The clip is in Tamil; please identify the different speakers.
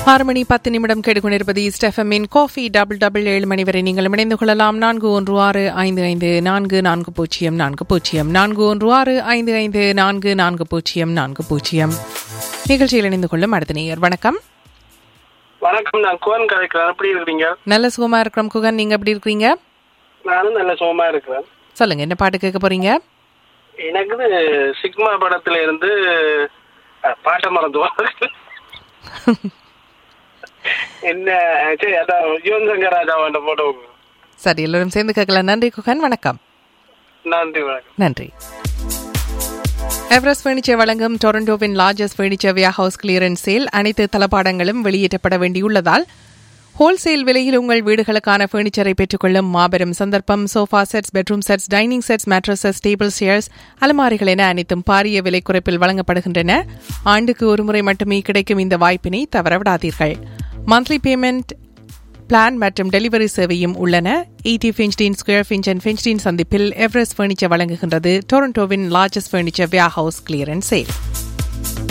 Speaker 1: ஆறு மணி பத்து நிமிடம் கேட்டுக்கொண்டிருப்பது ஸ்டெஃபமின் காஃபி டபுள் டபுள் ஏழு மணி வரை நீங்கள் இணைந்து கொள்ளலாம் நான்கு ஒன்று ஆறு ஐந்து ஐந்து நான்கு நான்கு பூஜ்ஜியம் நான்கு பூஜ்ஜியம் நான்கு ஒன்று ஆறு ஐந்து ஐந்து நான்கு நான்கு பூஜ்ஜியம் நான்கு பூஜ்ஜியம் நிகழ்ச்சியில் இணைந்து கொள்ளும் அடுத்த நேயர் வணக்கம்
Speaker 2: வணக்கம் நான் குவன் கதைக்கிறேன் எப்படி இருக்கிறீங்க
Speaker 1: நல்ல சுகமா இருக்கிறோம் குகன் நீங்க எப்படி இருக்கிறீங்க
Speaker 2: நானும் நல்ல சுகமா இருக்கிறேன்
Speaker 1: சொல்லுங்க என்ன பாட்டு கேட்க போறீங்க
Speaker 2: எனக்கு இது சிக்மா படத்துல இருந்து அஹ், பாட்டை மறந்து போனது. என்ன சரி அதான் யுவன் சங்கர் ராஜா அவன் போட்டோ
Speaker 1: சரி எல்லாரும் சேர்ந்து கேட்கலாம் நன்றி குகன் வணக்கம்
Speaker 2: நன்றி வணக்கம்
Speaker 1: நன்றி எவரெஸ்ட் ஃபர்னிச்சர் வழங்கும் டொரண்டோவின் largest furniture warehouse clearance sale அனைத்து தளபாடங்களும் வெளியேற்றப்பட வேண்டியுள்ளதால் ஹோல்சேல் விலையில் உங்கள் வீடுகளுக்கான ஃபர்னிச்சரை பெற்றுக்கொள்ளும் மாபெரும் சந்தர்ப்பம் sofa sets bedroom sets dining sets mattresses table chairs அலமாரிகள் என அனைத்தும் பாரிய விலை குறைப்பில் வழங்கப்படுகின்றன ஆண்டுக்கு ஒருமுறை மட்டுமே கிடைக்கும் இந்த வாய்ப்பினை தவறவிடாதீர்கள் மந்த்லி பேமெண்ட் பிளான் மற்றும் டெலிவரி சேவையும் உள்ளன எயிட்டி ஃபின்ச்டீன் ஸ்கொயர் ஃபின்ச் அண்ட் ஃபின்ச்டீன் சந்திப்பில் எவரெஸ்ட் ஃபர்னிச்சர் வழங்குகின்றது டொரண்டோவின் largest furniture warehouse clearance sale